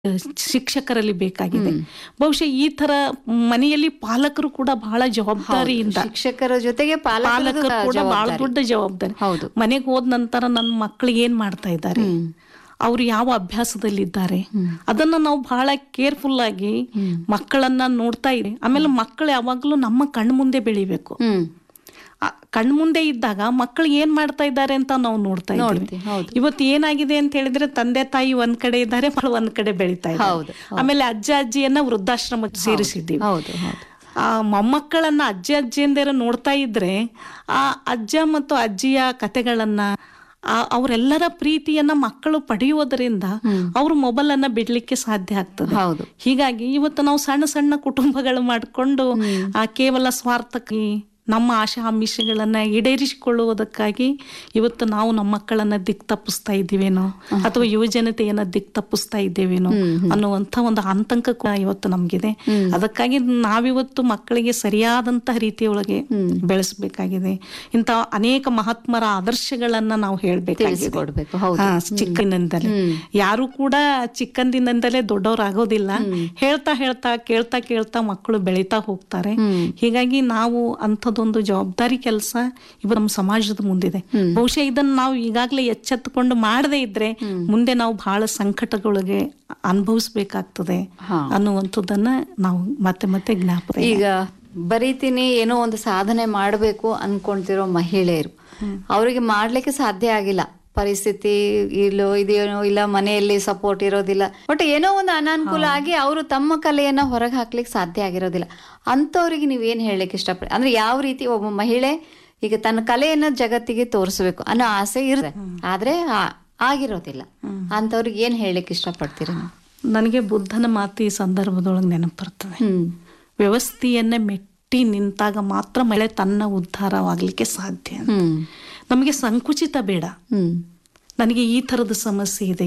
ಶಿಕ್ಷಕರಲ್ಲಿ ಬೇಕಾಗಿದೆ ಬಹುಶಃ ಈ ತರ ಮನೆಯಲ್ಲಿ ಪಾಲಕರು ಕೂಡ ಬಹಳ ಜವಾಬ್ದಾರಿಯಿಂದ ಶಿಕ್ಷಕರ ಜೊತೆಗೆ ಪಾಲಕರದು ಪಾಲಕರು ಕೂಡ ಬಹಳ ಜವಾಬ್ದಾರಿ. ದೊಡ್ಡ ಜವಾಬ್ದಾರಿ ಹೌದು ಮನೆಗೆ ಹೋದ ನಂತರ ನನ್ನ ಮಕ್ಕಳು ಏನ್ ಮಾಡ್ತಾ ಇದ್ದಾರೆ ಅವ್ರು ಯಾವ ಅಭ್ಯಾಸದಲ್ಲಿದ್ದಾರೆ ಅದನ್ನ ನಾವು ಬಹಳ ಕೇರ್ಫುಲ್ ಆಗಿ ಮಕ್ಕಳನ್ನ ನೋಡ್ತಾ ಇರಿ ಆಮೇಲೆ ಮಕ್ಕಳು ಯಾವಾಗ್ಲೂ ನಮ್ಮ ಕಣ್ಣು ಮುಂದೆ ಬೆಳಿಬೇಕು ಹ್ಮ್ ಆ ಕಣ್ಮುಂದೆ ಇದ್ದಾಗ ಮಕ್ಕಳು ಏನ್ ಮಾಡ್ತಾ ಇದ್ದಾರೆ ಅಂತ ನಾವು ನೋಡ್ತಾ ಇದ್ದೀವಿ ನೋಡ್ತೀವಿ, ಹೌದು. ಇವತ್ತು ಏನಾಗಿದೆ ಅಂತ ಹೇಳಿದ್ರೆ ತಂದೆ ತಾಯಿ ಒಂದ್ ಕಡೆ ಇದ್ದಾರೆ ಮಕ್ಕಳು ಒಂದ್ ಕಡೆ ಬೆಳಿತಾ ಹೌದು, ಇದ್ದಾರೆ ಆಮೇಲೆ ಅಜ್ಜ ಅಜ್ಜಿಯನ್ನ ವೃದ್ಧಾಶ್ರಮಕ್ಕೆ ಸೇರಿಸಿದ್ದೀವಿ ಹೌದು ಹೌದು ಆ ಮೊಮ್ಮಕ್ಕಳನ್ನ ಅಜ್ಜಿ ಅಜ್ಜಿಯಂದಿರ ನೋಡ್ತಾ ಇದ್ರೆ ಆ ಅಜ್ಜ ಮತ್ತು ಅಜ್ಜಿಯ ಕತೆಗಳನ್ನ ಆ ಅವರೆಲ್ಲರ ಪ್ರೀತಿಯನ್ನ ಮಕ್ಕಳು ಪಡೆಯುವುದರಿಂದ ಅವರು ಮೊಬೈಲ್ ಅನ್ನ ಬಿಡ್ಲಿಕ್ಕೆ ಸಾಧ್ಯ ಆಗ್ತದೆ ಹೌದು ಹೀಗಾಗಿ ಇವತ್ತು ನಾವು ಸಣ್ಣ ಸಣ್ಣ ಕುಟುಂಬಗಳು ಮಾಡಿಕೊಂಡು ಆ ಕೇವಲ ಸ್ವಾರ್ಥಕ್ಕೆ ನಮ್ಮ ಆಶಾ ಆಮಿಷಗಳನ್ನ ಈಡೇರಿಸಿಕೊಳ್ಳುವುದಕ್ಕಾಗಿ ಇವತ್ತು ನಾವು ನಮ್ಮ ಮಕ್ಕಳನ್ನ ದಿಕ್ ತಪ್ಪಿಸ್ತಾ ಇದ್ದೀವೇನೋ ಅಥವಾ ಯುವಜನತೆಯನ್ನ ದಿಕ್ ತಪ್ಪಿಸ್ತಾ ಇದ್ದೇವೇನೋ ಅನ್ನುವಂಥ ಒಂದು ಆತಂಕ ಕೂಡ ಇವತ್ತು ನಮ್ಗಿದೆ ಅದಕ್ಕಾಗಿ ನಾವಿವತ್ತು ಮಕ್ಕಳಿಗೆ ಸರಿಯಾದಂತಹ ರೀತಿಯೊಳಗೆ ಬೆಳೆಸಬೇಕಾಗಿದೆ ಇಂಥ ಅನೇಕ ಮಹಾತ್ಮರ ಆದರ್ಶಗಳನ್ನ ನಾವು ಹೇಳ್ಬೇಕಾಗಿದೆ ತಿಳಿಸಿಕೊಡ್ಬೇಕು ಹೌದು ಹಾ ಚಿಕ್ಕಂದಿನಿಂದಲೇ ಯಾರು ಕೂಡ ಚಿಕ್ಕಂದಿನಿಂದಲೇ ದೊಡ್ಡವರಾಗೋದಿಲ್ಲ ಹೇಳ್ತಾ ಹೇಳ್ತಾ ಕೇಳ್ತಾ ಕೇಳ್ತಾ ಮಕ್ಕಳು ಬೆಳೀತಾ ಹೋಗ್ತಾರೆ ಹೀಗಾಗಿ ನಾವು ಅಂಥದ್ದೊಂದು ಜವಾಬ್ದಾರಿ ಕೆಲಸ ಇವ ನಮ್ಮ ಸಮಾಜದ ಮುಂದಿದೆ ಬಹುಶಃ ಇದನ್ನ ನಾವು ಈಗಾಗಲೇ ಎಚ್ಚೆತ್ತುಕೊಂಡು ಮಾಡದೇ ಇದ್ರೆ ಮುಂದೆ ನಾವು ಬಹಳ ಸಂಕಟಗಳಿಗೆ ಅನುಭವಿಸ್ಬೇಕಾಗ್ತದೆ ಹಾ. ಅನ್ನುವಂಥದ್ದನ್ನ ನಾವು ಮತ್ತೆ ಮತ್ತೆ ಜ್ಞಾಪಕ ಈಗ ಬರೀತೀನಿ ಏನೋ ಒಂದು ಸಾಧನೆ ಮಾಡಬೇಕು ಅನ್ಕೊಂತಿರೋ ಮಹಿಳೆಯರು ಅವರಿಗೆ ಮಾಡ್ಲಿಕ್ಕೆ ಸಾಧ್ಯ ಆಗಿಲ್ಲ ಪರಿಸ್ಥಿತಿ ಇಲ್ಲೋ ಇದೆಯೋ ಇಲ್ಲ ಮನೆಯಲ್ಲಿ ಸಪೋರ್ಟ್ ಇರೋದಿಲ್ಲ ಒಟ್ಟು ಏನೋ ಒಂದು ಅನಾನುಕೂಲ ಆಗಿ ಅವರು ತಮ್ಮ ಕಲೆಯನ್ನ ಹೊರಗೆ ಹಾಕ್ಲಿಕ್ಕೆ ಸಾಧ್ಯ ಆಗಿರೋದಿಲ್ಲ ಅಂಥವ್ರಿಗೆ ನೀವೇನ್ ಹೇಳಲಿಕ್ಕೆ ಇಷ್ಟಪಡ ಅಂದ್ರೆ ಯಾವ ರೀತಿ ಒಬ್ಬ ಮಹಿಳೆ ಈಗ ತನ್ನ ಕಲೆಯನ್ನ ಜಗತ್ತಿಗೆ ತೋರಿಸ್ಬೇಕು ಅನ್ನೋ ಆಸೆ ಇರುತ್ತೆ ಆದ್ರೆ ಆ- ಆಗಿರೋದಿಲ್ಲ ಅಂಥವ್ರಿಗೆ ಏನ್ ಹೇಳಲಿಕ್ಕೆ ಇಷ್ಟಪಡ್ತೀರಿ ನೀವು? ನನಗೆ ಬುದ್ಧನ ಮಾತು ಈ ಸಂದರ್ಭದೊಳಗೆ ನೆನಪು ಬರ್ತದೆ ಹ್ಮ್ ವ್ಯವಸ್ಥೆಯನ್ನ ಮೆಟ್ಟಿ ನಿಂತಾಗ ಮಾತ್ರ ಮಳೆ ತನ್ನ ಉದ್ಧಾರವಾಗಲಿಕ್ಕೆ ಸಾಧ್ಯ ಹ್ಮ್ ನಮಗೆ ಸಂಕುಚಿತ ಬೇಡ ಹ್ಮ್ ನನಗೆ ಈ ಥರದ ಸಮಸ್ಯೆ ಇದೆ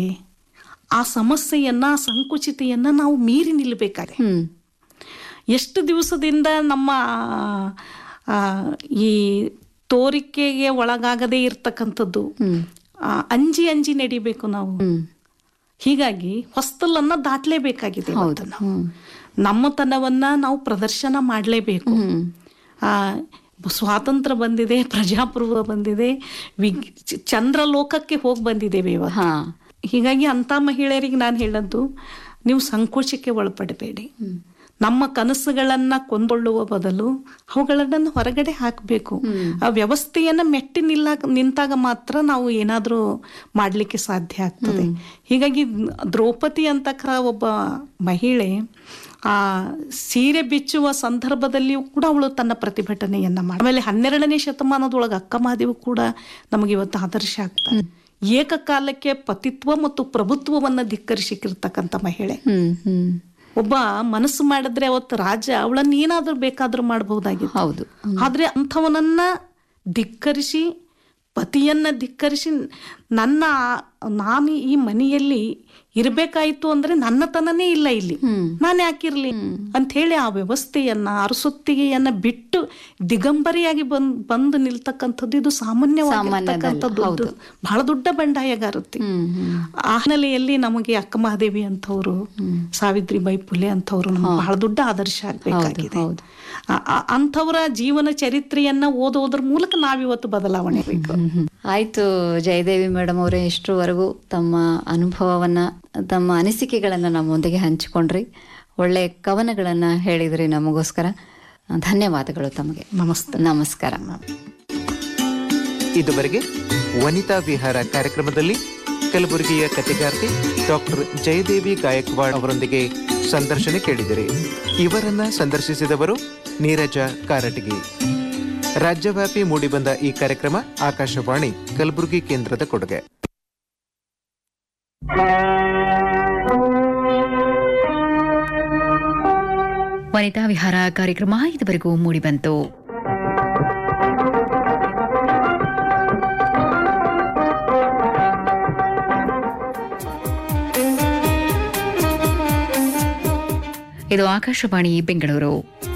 ಆ ಸಮಸ್ಯೆಯನ್ನ ಆ ಸಂಕುಚಿತೆಯನ್ನ ನಾವು ಮೀರಿ ನಿಲ್ಲಬೇಕಾದ್ರೆ ಹ್ಮ್ ಎಷ್ಟು ದಿವಸದಿಂದ ನಮ್ಮ ಆ, ಈ ತೋರಿಕೆಗೆ ಒಳಗಾಗದೇ ಇರ್ತಕ್ಕಂಥದ್ದು ಹ್ಮ್ ಆ, ಅಂಜಿ ಅಂಜಿ ನಡಿಬೇಕು ನಾವು ಹ್ಮ್ ಹೀಗಾಗಿ ಹೊಸ್ತಲನ್ನ ದಾಟ್ಲೇಬೇಕಾಗಿದೆ ಇವತ್ತು ನಾವು ನಮ್ಮತನವನ್ನ ನಾವು ಪ್ರದರ್ಶನ ಮಾಡಲೇಬೇಕು ಹ್ಮ್ ಆ ಸ್ವಾತಂತ್ರ್ಯ ಬಂದಿದೆ ಪ್ರಜಾಪ್ರಭುತ್ವ ಬಂದಿದೆ ವಿಗ್ ಚಂದ್ರಲೋಕಕ್ಕೆ ಹೋಗಿ ಬಂದಿದ್ದೇವೆ ಇವತ್ತು ಹಾ ಹೀಗಾಗಿ ಅಂತ ಮಹಿಳೆಯರಿಗೆ ನಾನು ಹೇಳದ್ದು ನೀವು ಸಂಕೋಚಕ್ಕೆ ಒಳಪಡಬೇಡಿ ನಮ್ಮ ಕನಸುಗಳನ್ನ ಕೊಂದೊಳ್ಳುವ ಬದಲು ಅವುಗಳನ್ನ ಹೊರಗಡೆ ಹಾಕಬೇಕು ಆ ವ್ಯವಸ್ಥೆಯನ್ನ ಮೆಟ್ಟಿ ನಿಲ್ಲ ನಿಂತಾಗ ಮಾತ್ರ ನಾವು ಏನಾದ್ರೂ ಮಾಡ್ಲಿಕ್ಕೆ ಸಾಧ್ಯ ಆಗ್ತದೆ ಹೀಗಾಗಿ ದ್ರೌಪದಿ ಅಂತಕ್ಕ ಒಬ್ಬ ಮಹಿಳೆ ಆ ಸೀರೆ ಬಿಚ್ಚುವ ಸಂದರ್ಭದಲ್ಲಿಯೂ ಕೂಡ ಅವಳು ತನ್ನ ಪ್ರತಿಭಟನೆಯನ್ನ ಮಾಡಿ ಆಮೇಲೆ ಹನ್ನೆರಡನೇ ಶತಮಾನದೊಳಗೆ ಅಕ್ಕ ಮಹಾದೇವು ಕೂಡ ನಮಗೆ ಇವತ್ತು ಆದರ್ಶ ಆಗ್ತಾರೆ ಏಕಕಾಲಕ್ಕೆ ಪತಿತ್ವ ಮತ್ತು ಪ್ರಭುತ್ವವನ್ನ ಧಿಕ್ಕರಿಸಿರ್ತಕ್ಕಂಥ ಮಹಿಳೆ ಹ್ಮ್ ಹ್ಮ್ ಒಬ್ಬ ಮನಸ್ಸು ಮಾಡಿದ್ರೆ ಅವತ್ತು ರಾಜ ಅವಳನ್ನ ಏನಾದ್ರೂ ಬೇಕಾದ್ರೂ ಮಾಡಬಹುದಾಗಿತ್ತು ಹೌದು ಆದ್ರೆ ಅಂಥವನನ್ನ ಧಿಕ್ಕರಿಸಿ ಪತಿಯನ್ನ ಧಿಕ್ಕರಿಸಿ ನನ್ನ ಆ- ನಾನು ಈ ಮನೆಯಲ್ಲಿ ಇರಬೇಕಾಯ್ತು ಅಂದ್ರೆ ನನ್ನತನನೇ ಇಲ್ಲ ಇಲ್ಲಿ ನಾನು ಯಾಕಿರ್ಲಿ ಅಂತ ಹೇಳಿ ಆ ವ್ಯವಸ್ಥೆಯನ್ನ ಅರಸೊತ್ತಿಗೆಯನ್ನ ಬಿಟ್ಟು ದಿಗಂಬರಿಯಾಗಿ ಬಂದ್ ಬಂದು ನಿಲ್ತಕ್ಕಂಥದ್ದು ಇದು ಸಾಮಾನ್ಯವಾಗಿರ್ತಕ್ಕಂಥದ್ದು ಒಂದು ಬಹಳ ದೊಡ್ಡ ಬಂಡಾಯಗಾರತಿ ಹ್ಮ್ ಹ್ಮ್ ಆ ಹಿನ್ನೆಲೆಯಲ್ಲಿ ನಮಗೆ ಅಕ್ಕ ಮಹಾದೇವಿ ಅಂತವ್ರು ಸಾವಿತ್ರಿ ಬೈ ಪುಲೆ ಅಂತವ್ರು ನಮ್ಗೆ ಬಹಳ ದೊಡ್ಡ ಆದರ್ಶ ಆಗ್ಬೇಕಾಗಿದೆ ಹೌದು. ಆ- ಆ- ಅಂಥವರ ಜೀವನ ಚರಿತ್ರೆಯನ್ನ ಓದೋದ್ರ ಮೂಲಕ ನಾವಿವತ್ತು ಬದಲಾವಣೆ ಬೇಕು ಆಯ್ತು ಜಯದೇವಿ ಮೇಡಮ್ ಅವರೇ ಇಷ್ಟರವರೆಗೂ ತಮ್ಮ ಅನುಭವವನ್ನ ತಮ್ಮ ಅನಿಸಿಕೆಗಳನ್ನ ನಮ್ಮೊಂದಿಗೆ ಹಂಚಿಕೊಂಡ್ರಿ ಒಳ್ಳೆ ಕವನಗಳನ್ನ ಹೇಳಿದ್ರಿ ನಮಗೋಸ್ಕರ ಧನ್ಯವಾದಗಳು ತಮಗೆ ನಮಸ್ತೆ ನಮಸ್ಕಾರ ಇದುವರೆಗೆ ವನಿತಾ ವಿಹಾರ ಕಾರ್ಯಕ್ರಮದಲ್ಲಿ ಕಲಬುರಗಿಯ ಕಥೆಗಾರ್ತಿ ಡಾಕ್ಟರ್ ಜಯದೇವಿ ಗಾಯಕ್ವಾಡ್ ಅವರೊಂದಿಗೆ ಸಂದರ್ಶನ ಕೇಳಿದಿರಿ ಇವರನ್ನ ಸಂದರ್ಶಿಸಿದವರು ನೀರಜ ಕಾರಟಗಿ ರಾಜ್ಯವ್ಯಾಪಿ ಮೂಡಿಬಂದ ಈ ಕಾರ್ಯಕ್ರಮ ಆಕಾಶವಾಣಿ ಕಲಬುರಗಿ ಕೇಂದ್ರದ ಕೊಡುಗೆ ವನಿತಾ ವಿಹಾರ ಕಾರ್ಯಕ್ರಮ ಇದುವರೆಗೂ ಮೂಡಿಬಂತು ಇದು ಆಕಾಶವಾಣಿ ಬೆಂಗಳೂರು